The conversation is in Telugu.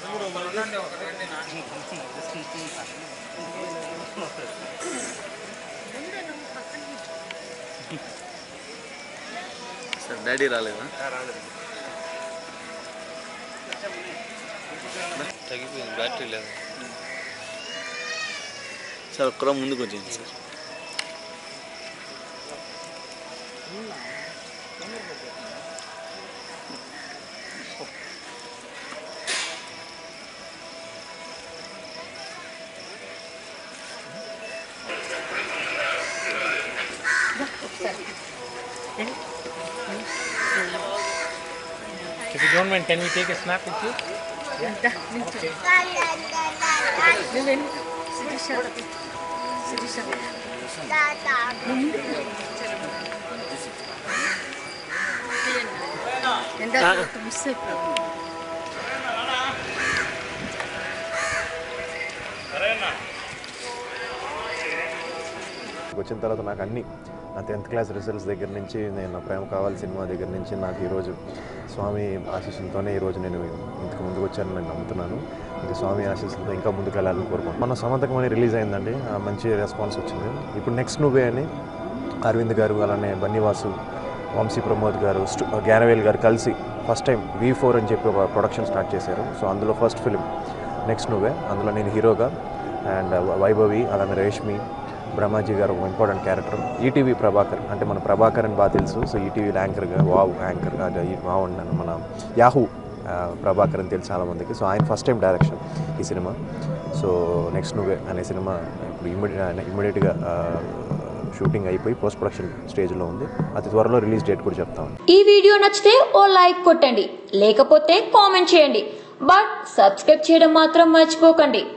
సార్ డాడీ రాలేదా తగ్గిపోయింది బ్యాటరీ లేదు సార్ ఒక్కరా ముందుకు వచ్చింది sir If you don't mind, can we take a snap with you? వచ్చిన తర్వాత నాకు అన్ని నా టెన్త్ క్లాస్ రిజల్ట్స్ దగ్గర నుంచి నేను నా ప్రేమ కావాలి సినిమా దగ్గర నుంచి నాకు ఈరోజు స్వామి ఆశీస్సులతోనే ఈరోజు నేను ఇంతకు ముందుకు వచ్చానని నేను నమ్ముతున్నాను ఇది స్వామి ఆశీస్సులతో ఇంకా ముందుకు వెళ్ళాలని కోరుకుంటున్నాను మన సమతకం అని రిలీజ్ అయిందండి ఆ మంచి రెస్పాన్స్ వచ్చింది ఇప్పుడు నెక్స్ట్ నువ్వే అని అరవింద్ గారు అలానే బన్నీవాసు వంశీ ప్రమోద్ గారు స్టు గ్యానవేల్ గారు కలిసి ఫస్ట్ టైం వి ఫోర్ అని చెప్పి ఒక ప్రొడక్షన్ స్టార్ట్ చేశారు సో అందులో ఫస్ట్ ఫిలిం నెక్స్ట్ నువ్వే అందులో నేను హీరోగా అండ్ వైభవి అలానే రేష్మి బ్రహ్మాజీ గారు ఒక ఇంపార్టెంట్ క్యారెక్టర్ ఈటీవీ ప్రభాకర్ అంటే మన ప్రభాకర్ అని బాగా తెలుసు సో ఈటీవీ యాంకర్గా వావ్ యాంకర్ అది బాగున్నాను మన యాహూ ఆ, ప్రభాకర్ అని తెలుసు చాలామందికి సో ఆయన ఫస్ట్ టైం డైరెక్షన్ ఈ సినిమా సో నెక్స్ట్ నువ్వే అనే సినిమా ఇప్పుడు ఇమ్మీడియట్ ఇమ్మీడియట్గా షూటింగ్ అయిపోయి పోస్ట్ ప్రొడక్షన్ స్టేజ్లో ఉంది అతి త్వరలో రిలీజ్ డేట్ కూడా చెప్తాం ఈ వీడియో నచ్చితే ఓ లైక్ కొట్టండి లేకపోతే కామెంట్ చేయండి బట్ సబ్స్క్రైబ్ చేయడం మాత్రం మర్చిపోకండి